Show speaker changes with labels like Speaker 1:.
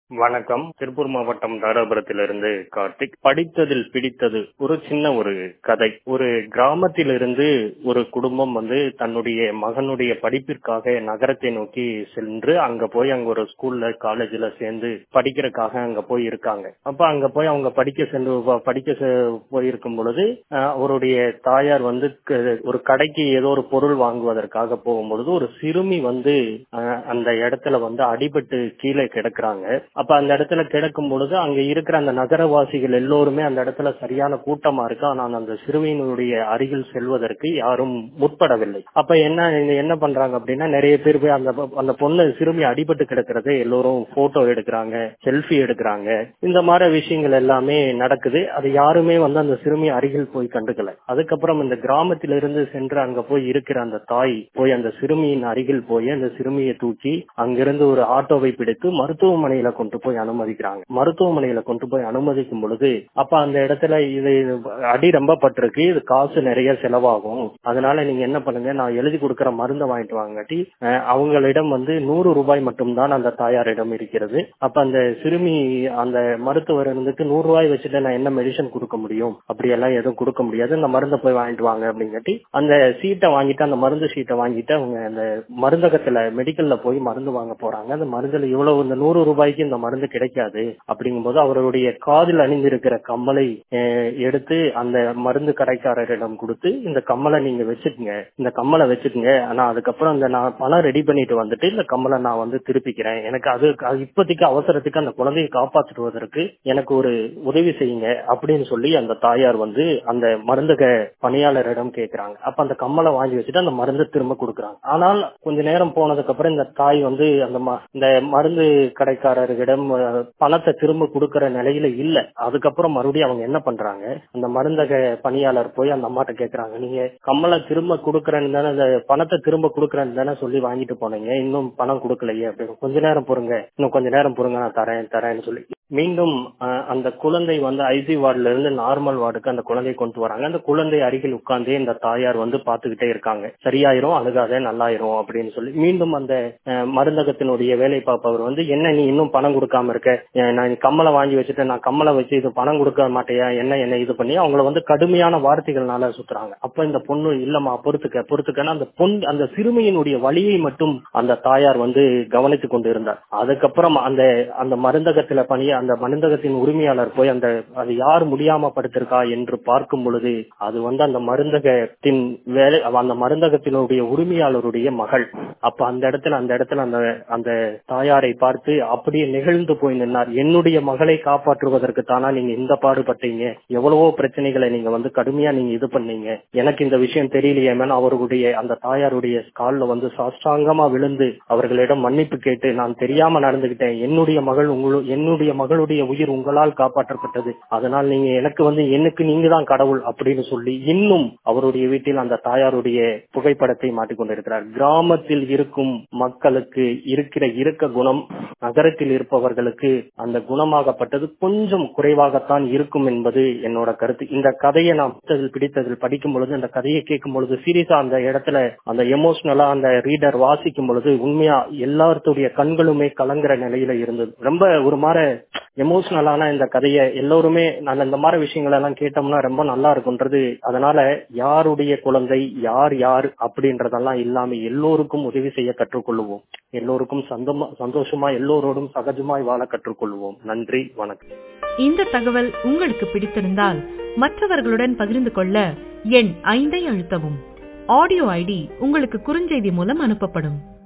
Speaker 1: வணக்கம் திருப்பூர் மாவட்டம் தாராபுரத்திலிருந்து கார்த்திக் படித்ததில் பிடித்தது ஒரு சின்ன ஒரு கதை ஒரு கிராமத்திலிருந்து ஒரு குடும்பம் வந்து தன்னுடைய மகனுடைய படிப்பிற்காக நகரத்தை நோக்கி சென்று அங்க போய் அங்க ஒரு ஸ்கூல்ல காலேஜ்ல சேர்ந்து படிக்கிறதுக்காக அங்க போய் இருக்காங்க அப்ப அங்க போய் அவங்க படிக்க சென்று படிக்க செ- போயிருக்கும் பொழுது அஹ், அவருடைய தாயார் வந்து க- ஒரு கடைக்கு ஏதோ ஒரு பொருள் வாங்குவதற்காக போகும்பொழுது ஒரு சிறுமி வந்து அஹ், அந்த இடத்துல வந்து அடிபட்டு கீழே கிடக்குறாங்க அப்ப அந்த இடத்துல கிடக்கும் பொழுது அங்க இருக்கிற அந்த நகரவாசிகள் எல்லோருமே அந்த இடத்துல சரியான கூட்டமா இருக்கு ஆனால் அந்த சிறுமியினுடைய அருகில் செல்வதற்கு யாரும் முற்படவில்லை அப்ப என்ன என்ன பண்றாங்க அப்படின்னா நிறைய பேர் போய் அந்த அந்த பொண்ணு சிறுமி அடிபட்டு கிடக்கிறது எல்லோரும் போட்டோ எடுக்கிறாங்க செல்ஃபி எடுக்கிறாங்க இந்த மாதிரி விஷயங்கள் எல்லாமே நடக்குது அது யாருமே வந்து அந்த சிறுமி அருகில் போய் கண்டுக்கல அதுக்கப்புறம் இந்த கிராமத்திலிருந்து சென்று அங்க போய் இருக்கிற அந்த தாய் போய் அந்த சிறுமியின் அருகில் போய் அந்த சிறுமியை தூக்கி அங்கிருந்து ஒரு ஆட்டோவை பிடித்து மருத்துவமனையில கொண்டு போய் அனுமதிக்கிறாங்க மருத்துவமனையில கொண்டு போய் அனுமதிக்கும் பொழுது அப்ப அந்த இடத்துல இது அடி ரொம்ப பட்டிருக்கு இது காசு நிறைய செலவாகும் அதனால நீங்க என்ன பண்ணுங்க நான் எழுதி கொடுக்கிற மருந்தை வாங்கிட்டு வாங்காட்டி அஹ், அவங்களிடம் வந்து நூறு ரூபாய் மட்டும்தான் அந்த தாயாரிடம் இருக்கிறது அப்ப அந்த சிறுமி அந்த மருத்துவர் இருந்துட்டு நூறு ரூபாய் வச்சுட்டு நான் என்ன மெடிசன் கொடுக்க முடியும் அப்படி எல்லாம் எதுவும் கொடுக்க முடியாது இந்த மருந்தை போய் வாங்கிட்டு வாங்க அப்படிங்காட்டி அந்த சீட்டை வாங்கிட்டு அந்த மருந்து சீட்டை வாங்கிட்டு அவங்க அந்த மருந்தகத்துல மெடிக்கல்ல போய் மருந்து வாங்க போறாங்க அந்த மருந்துல இவ்வளவு இந்த நூறு ரூபாய்க்கு இந்த மருந்து கிடைக்காது அப்படிங்கும்போது அவருடைய காதில் அணிந்திருக்கிற கம்மலை அஹ், எடுத்து அந்த மருந்து கடைக்காரரிடம் கொடுத்து இந்த கம்மலை நீங்க வச்சுக்கங்க இந்த கம்மலை வச்சுக்கங்க ஆனா அதுக்கப்புறம் இந்த நான் பணம் ரெடி பண்ணிட்டு வந்துட்டு இந்த கம்மலை நான் வந்து திருப்பிக்கிறேன் எனக்கு அது அது இப்போதைக்கு அவசரத்துக்கு அந்த குழந்தையை காப்பாற்றுவதற்கு எனக்கு ஒரு உதவி செய்யுங்க அப்படின்னு சொல்லி அந்த தாயார் வந்து அந்த மருந்தக பணியாளரிடம் கேக்குறாங்க அப்ப அந்த கம்மலை வாங்கி வச்சுட்டு அந்த மருந்தை திரும்ப கொடுக்குறாங்க ஆனால் கொஞ்ச நேரம் போனதுக்கு அப்புறம் இந்த தாய் வந்து அந்த ம- இந்த மருந்து கடைக்காரர்களிடம் அஹ், பணத்தை திரும்ப கொடுக்கிற நிலையில இல்ல அதுக்கப்புறம் மறுபடியும் அவங்க என்ன பண்றாங்க அந்த மருந்தக பணியாளர் போய் அந்த அம்மாட்ட கேக்குறாங்க நீங்க கம்மலை திரும்ப கொடுக்கறேன்னு தானே அந்த பணத்தை திரும்ப கொடுக்கறேன்னு தானே சொல்லி வாங்கிட்டு போனீங்க இன்னும் பணம் கொடுக்கலையே அப்படின்னு கொஞ்ச நேரம் பொறுங்க இன்னும் கொஞ்ச நேரம் பொறுங்க நான் தரேன் தரேன்னு சொல்லி மீண்டும் அஹ், அந்த குழந்தை வந்து ஐசி வார்டுல இருந்து நார்மல் வார்டுக்கு அந்த குழந்தை கொண்டு வராங்க அந்த குழந்தை அருகில் உட்கார்ந்தே இந்த தாயார் வந்து பாத்துக்கிட்டே இருக்காங்க சரியாயிரும் அழுகாத நல்லாயிரும் அப்படின்னு சொல்லி மீண்டும் அந்த அஹ், மருந்தகத்தினுடைய வேலை பார்ப்பவர் வந்து என்ன நீ இன்னும் பணம் கொடுக்காம இருக்க அஹ், நான் கம்மலை வாங்கி வச்சுட்டு நான் கம்மலை வச்சு இது பணம் கொடுக்க மாட்டேயா என்ன என்ன இது பண்ணி அவங்கள வந்து கடுமையான வார்த்தைகள்னால சுத்துறாங்க அப்ப இந்த பொண்ணு இல்லம்மா பொறுத்துக்க பொறுத்துக்கன்னு அந்த பொன் அந்த சிறுமியினுடைய வழியை மட்டும் அந்த தாயார் வந்து கவனித்துக் கொண்டு இருந்தார் அதுக்கப்புறம் அந்த அந்த மருந்தகத்துல பணிய அந்த மருந்தகத்தின் உரிமையாளர் போய் அந்த அது யார் முடியாம படுத்திருக்கா என்று பார்க்கும் பொழுது அது வந்து அந்த மருந்தகத்தின் வேலை அந்த மருந்தகத்தினுடைய உரிமையாளருடைய மகள் அப்ப அந்த இடத்துல அந்த இடத்துல அந்த அந்த தாயாரை பார்த்து அப்படியே நெகிழ்ந்து போய் நின்னார் என்னுடைய மகளை காப்பாற்றுவதற்கு தானா நீங்க இந்த பாடுபட்டீங்க எவ்வளவோ பிரச்சனைகளை நீங்க வந்து கடுமையா நீங்க இது பண்ணீங்க எனக்கு இந்த விஷயம் தெரியலையே மேன் அவர்களுடைய அந்த தாயாருடைய கால்ல வந்து சாஷ்டாங்கமா விழுந்து அவர்களிடம் மன்னிப்பு கேட்டு நான் தெரியாம நடந்துகிட்டேன் என்னுடைய மகள் உங்களு என்னுடைய மகளுடைய உயிர் உங்களால் காப்பாற்றப்பட்டது அதனால் நீங்க எனக்கு வந்து எனக்கு நீங்க தான் கடவுள் அப்படின்னு சொல்லி இன்னும் அவருடைய வீட்டில் அந்த தாயாருடைய புகைப்படத்தை மாட்டிக்கொண்டிருக்கிறார் கிராமத்தில் இருக்கும் மக்களுக்கு இருக்கிற இருக்க குணம் நகரத்தில் இருப்பவர்களுக்கு அந்த குணமாகப்பட்டது கொஞ்சம் குறைவாகத்தான் இருக்கும் என்பது என்னோட கருத்து இந்த கதையை நான் புத்தகத்தில் பிடித்ததில் படிக்கும் பொழுது அந்த கதையை கேட்கும் பொழுது சீரியஸா அந்த இடத்துல அந்த எமோஷனலா அந்த ரீடர் வாசிக்கும் பொழுது உண்மையா எல்லாத்துடைய கண்களுமே கலங்குற நிலையில இருந்தது ரொம்ப ஒரு மாதிரி எமோஷனலான இந்த கதையை எல்லோருமே நான் இந்த மாதிரி விஷயங்கள் எல்லாம் கேட்டோம்னா ரொம்ப நல்லா இருக்கும்ன்றது அதனால யாருடைய குழந்தை யார் யார் அப்படின்றதெல்லாம் இல்லாம எல்லோருக்கும் உதவி செய்ய கற்றுக்கொள்வோம் எல்லோருக்கும் சந்தமா சந்தோஷமா எல்லோரோடும் சகஜமாய் வாழ கற்றுக்கொள்வோம் நன்றி வணக்கம்
Speaker 2: இந்த தகவல் உங்களுக்கு பிடித்திருந்தால் மற்றவர்களுடன் பகிர்ந்து கொள்ள எண் ஐந்தை அழுத்தவும் ஆடியோ ஐடி உங்களுக்கு குறுஞ்செய்தி மூலம் அனுப்பப்படும்